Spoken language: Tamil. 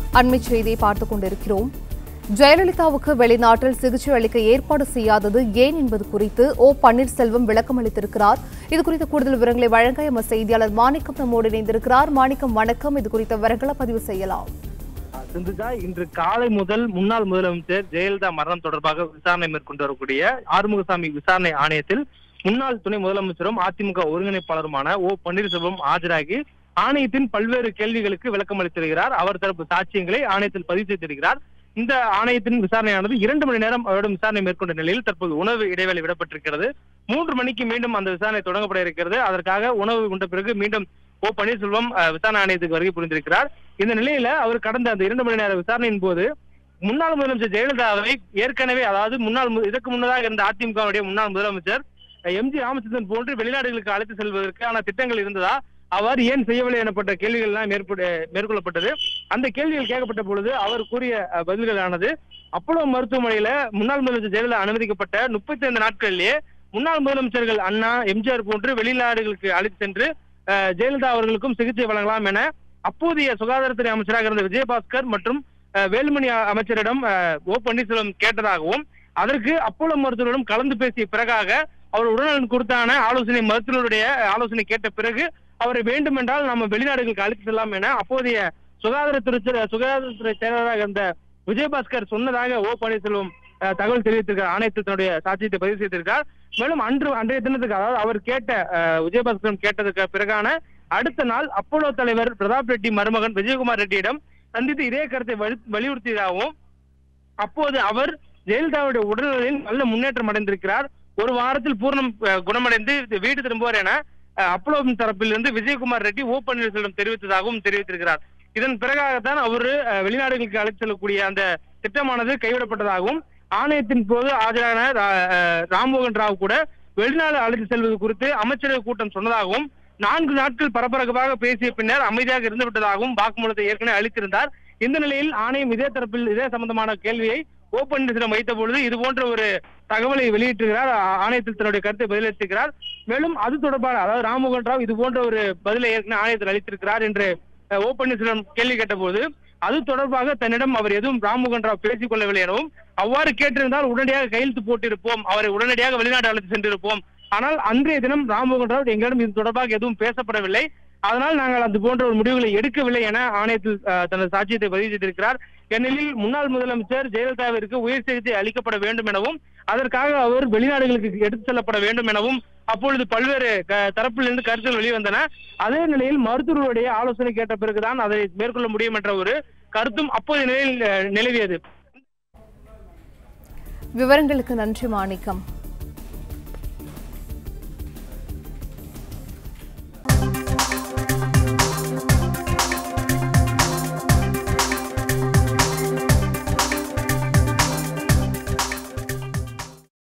அண்மைச் செய்தியை பார்த்துக் கொண்டிருக்கிறோம் ஜெயலலிதாவுக்கு வெளிநாட்டில் சிகிச்சை அளிக்க ஏற்பாடு செய்யாதது ஏன் என்பது குறித்து ஓ பன்னீர்செல்வம் விளக்கம் அளித்திருக்கிறார் இது குறித்த கூடுதல் விவரங்களை வழங்க எமது செய்தியாளர் மாணிக்கம் நம்மோடு இணைந்திருக்கிறார் மாணிக்கம் வணக்கம் இது குறித்த விவரங்களை பதிவு செய்யலாம் சிந்துஜா இன்று காலை முதல் முன்னாள் முதலமைச்சர் ஜெயலலிதா மரணம் தொடர்பாக விசாரணை மேற்கொண்டு வரக்கூடிய ஆறுமுகசாமி விசாரணை ஆணையத்தில் முன்னாள் துணை முதலமைச்சரும் அதிமுக ஒருங்கிணைப்பாளருமான ஓ பன்னீர்செல்வம் ஆஜராகி ஆணையத்தின் பல்வேறு கேள்விகளுக்கு விளக்கம் அளித்திருக்கிறார் அவர் தரப்பு சாட்சியங்களை ஆணையத்தில் பதிவு செய்திருக்கிறார் இந்த ஆணையத்தின் விசாரணையானது இரண்டு மணி நேரம் அவரிடம் விசாரணை மேற்கொண்ட நிலையில் தற்போது உணவு இடைவேளை விடப்பட்டிருக்கிறது மூன்று மணிக்கு மீண்டும் அந்த விசாரணை தொடங்கப்பட இருக்கிறது அதற்காக உணவு உண்ட பிறகு மீண்டும் ஓ பன்னீர்செல்வம் அஹ், விசாரணை ஆணையத்துக்கு வருகை புரிந்திருக்கிறார் இந்த நிலையில அவர் கடந்த அந்த இரண்டு மணி நேர விசாரணையின் போது முன்னாள் முதலமைச்சர் ஜெயலலிதாவை ஏற்கனவே அதாவது முன்னாள் மு- இதற்கு முன்னதாக இருந்த அதிமுகவுடைய முன்னாள் முதலமைச்சர் அஹ், எம் ஜி ராமச்சந்திரன் போன்று வெளிநாடுகளுக்கு அழைத்து செல்வதற்கான திட்டங்கள் இருந்ததா அவ்வாறு ஏன் செய்யவில்லை எனப்பட்ட கேள்விகள் எல்லாம் மேற்பட மேற்கொள்ளப்பட்டது அந்த கேள்விகள் கேட்கப்பட்ட பொழுது அவர் கூறிய அஹ், பதில்களானது அப்போலோ மருத்துவமனையில முன்னாள் முதலமைச்சர் ஜெயலலிதா அனுமதிக்கப்பட்ட முப்பத்தி ஐந்து நாட்களிலேயே முன்னாள் முதலமைச்சர்கள் அண்ணா எம்ஜிஆர் போன்று வெளிநாடுகளுக்கு அழைத்து சென்று அஹ், ஜெயலலிதா அவர்களுக்கும் சிகிச்சை வழங்கலாம் என அப்போதைய சுகாதாரத்துறை அமைச்சராக இருந்த விஜயபாஸ்கர் மற்றும் அஹ், வேலுமணி அ- அமைச்சரிடம் அஹ், ஓ பன்னீர்செல்வம் கேட்டதாகவும் அதற்கு அப்போலோ மருத்துவரிடம் கலந்து பேசிய பிறகாக அவர் உடல்நலன் குறித்தான ஆலோசனை மருத்துவருடைய ஆலோசனை கேட்ட பிறகு அவரை வேண்டுமென்றால் நம்ம வெளிநாடுகளுக்கு அழைத்து செல்லலாம் என அப்போதைய சுகாதாரத்துறை சுகாதாரத்துறை செயலராக இருந்த விஜயபாஸ்கர் சொன்னதாக ஓ பன்னீர்செல்வம் அஹ், தகவல் தெரிவித்திருக்கார் ஆணையத்தில் தன்னுடைய சாட்சியத்தை பதிவு செய்திருக்கார் மேலும் அன்று அன்றைய தினத்துக்கு அதாவது அவர் கேட்ட அஹ், விஜயபாஸ்கரம் கேட்டதுக்கு பிறகான அடுத்த நாள் அப்போலோ தலைவர் பிரதாப் ரெட்டி மருமகன் விஜயகுமார் ரெட்டியிடம் சந்தித்து இதே கருத்தை வலி- வலியுறுத்தியதாகவும் அப்போது அவர் ஜெயலலிதாவுடைய உடல்நிலையில் நல்ல முன்னேற்றம் அடைந்திருக்கிறார் ஒரு வாரத்தில் பூர்ணம் அஹ், குணமடைந்து வீடு திரும்புவார் என அஹ், அப்போலோவின் தரப்பிலிருந்து விஜயகுமார் ரெட்டி ஓ பன்னீர்செல்வம் தெரிவித்ததாகவும் தெரிவித்திருக்கிறார் இதன் பிறகாகத்தான் அவர் அஹ், வெளிநாடுகளுக்கு அழைத்து செல்லக்கூடிய அந்த திட்டமானது கைவிடப்பட்டதாகவும் ஆணையத்தின் போது ஆஜரான ரா- அஹ், ராம்மோகன் ராவ் கூட வெளிநாடு அழைத்து செல்வது குறித்து அமைச்சரவை கூட்டம் சொன்னதாகவும் நான்கு நாட்கள் பரபரப்பாக பேசிய பின்னர் அமைதியாக இருந்து விட்டதாகவும் வாக்குமூலத்தை ஏற்கனவே அளித்திருந்தார் இந்த நிலையில் ஆணையம் இதே தரப்பில் இதே சம்பந்தமான கேள்வியை ஓ பன்னீர்செல்வம் வைத்த பொழுது இது போன்ற ஒரு தகவலை வெளியிட்டிருக்கிறார் ஆ- ஆணையத்தில் தன்னுடைய கருத்தை பதிலளித்திருக்கிறார் மேலும் அது தொடர்பான அதாவது ராம்மோகன் ராவ் இது போன்ற ஒரு பதிலை ஏற்கனவே ஆணையத்தில் அளித்திருக்கிறார் என்று அஹ், ஓ பன்னீர்செல்வம் கேள்வி கேட்டபோது அது தொடர்பாக தன்னிடம் அவர் எதுவும் ராம்மோகன் ராவ் பேசிக் கொள்ளவில்லை எனவும் அவ்வாறு கேட்டிருந்தால் உடனடியாக கையெழுத்து போட்டிருப்போம் அவரை உடனடியாக வெளிநாடு அழைத்து சென்றிருப்போம் ஆனால் அன்றைய தினம் ராம்மோகன் ராவ் எங்களிடம் இது தொடர்பாக எதுவும் பேசப்படவில்லை அதனால் நாங்கள் அது போன்ற ஒரு முடிவுகளை எடுக்கவில்லை என ஆணையத்தில் அஹ், தனது சாட்சியத்தை பதிவு செய்திருக்கிறார் ஏனெனில் முன்னாள் முதலமைச்சர் ஜெயலலிதாவிற்கு உயர் சிகிச்சை அளிக்கப்பட வேண்டும் எனவும் அதற்காக அவர் வெளிநாடுகளுக்கு எடுத்து செல்லப்பட வேண்டும் எனவும் அப்பொழுது பல்வேறு க- தரப்பிலிருந்து கருத்துகள் வெளிவந்தன அதே நிலையில் மருத்துவர்களுடைய ஆலோசனை கேட்ட பிறகுதான் அதை மேற்கொள்ள முடியும் என்ற ஒரு கருத்தும் அப்போதைய நிலையில் அஹ், நிலவியது விவரங்களுக்கு நன்றி மாணிக்கம்